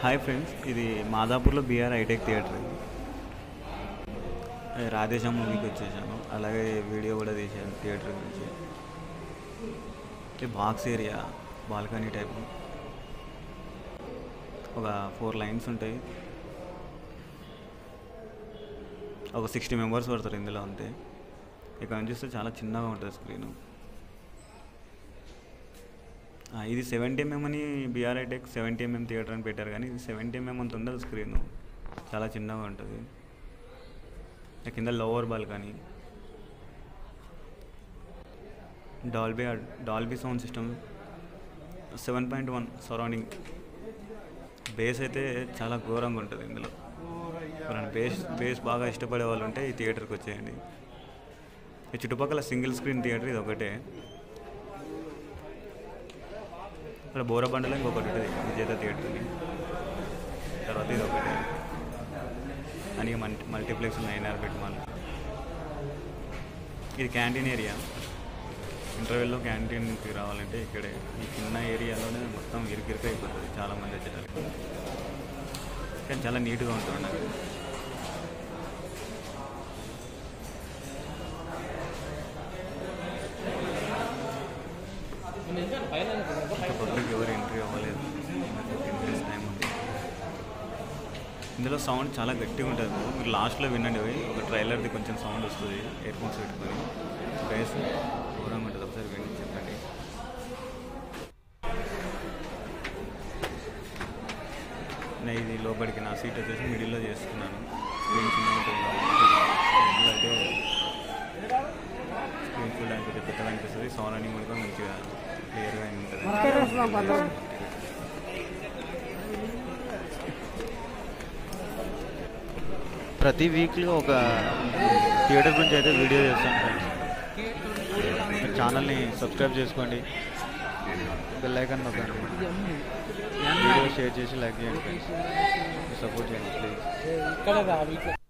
hi friends ఇది మాదాపూర్లో BR hitech theatre ఇది ఏ, రాధేశ్యామ్ మూవీకి వచ్చేసాను అలాగే వీడియో కూడా తీసాను థియేటర్ గురించి ఇది బాక్స్ ఏరియా బాల్కనీ టైప్ ఒక ఫోర్ లైన్స్ ఉంటాయి ఒక సిక్స్టీ మెంబర్స్ పడతారు ఇందులో అంతే ఇక్కడ నుంచి చూస్తే చాలా చిన్నగా ఉంటుంది స్క్రీను ఆ, ఇది సెవెంటీ ఎంఎం అని B R Hitech seventy M M theatre అని పెట్టారు కానీ ఇది సెవెంటీ ఎంఎం అంత ఉండదు స్క్రీన్ చాలా చిన్నగా ఉంటుంది ఆ కింద lower balcony Dolby Dolby sound system seven point one surrounding bass అయితే చాలా ఘోరంగా ఉంటుంది ఇందులో ఎవరైనా బేస్ బేస్ బాగా ఇష్టపడే వాళ్ళు ఉంటే ఈ థియేటర్కి వచ్చేయండి ఈ చుట్టుపక్కల సింగిల్ స్క్రీన్ థియేటర్ ఇది ఒకటే ఇక్కడ బోరబండలో ఇంకొకటి ఉంటుంది విజేత థియేటర్ అని తర్వాత ఇది ఒకటి అని మల్టీ మల్టీప్లెక్స్ ఉన్నాయి ఎన్ఆర్బెట్ మాల్ ఇది క్యాంటీన్ ఏరియా ఇంటర్వెల్లో క్యాంటీన్కి రావాలంటే ఇక్కడే ఈ చిన్న ఏరియాలోనే మొత్తం ఇరికిరికి అయిపోతుంది చాలామంది వచ్చేటప్పుడు కానీ చాలా నీట్గా ఉంటుంది నాకు ఇంకా పబ్లిక్ ఎవరు ఎంట్రీ అవ్వలేదు ఫిఫ్టీన్ మినిట్స్ టైం ఉంది ఇందులో సౌండ్ చాలా గట్టిగా ఉంటుంది మీరు లాస్ట్లో వినండి పోయి ఒక ట్రైలర్ది కొంచెం సౌండ్ వస్తుంది ఇయర్ ఫోన్స్ పెట్టుకొని బేస్ ఘోరంగా ఉంటుంది ఒకసారి విని చెప్పండి నేను ఇది లోపలికి నా సీట్ వచ్చేసి మిడిల్లో చేసుకున్నాను స్క్రీన్ చిన్న ఉంటుంది ఇందులో అయితే స్క్రీన్ చూడడానికి కొంచెం పెద్దగా అనిపిస్తుంది సౌండ్ అని కూడా మంచిగా క్లియర్గా ఉంటుంది ప్రతి వీక్లో ఒక థియేటర్ గురించి అయితే వీడియో చేస్తాను ఫ్రెండ్స్ మీరు ఛానల్ని సబ్స్క్రైబ్ చేసుకోండి బెల్ ఐకాన్ నొక్కండి వీడియో షేర్ చేసి లైక్ చేయండి సపోర్ట్ చేయండి ప్లీజ్ ఇక్కడ రా వీటిలో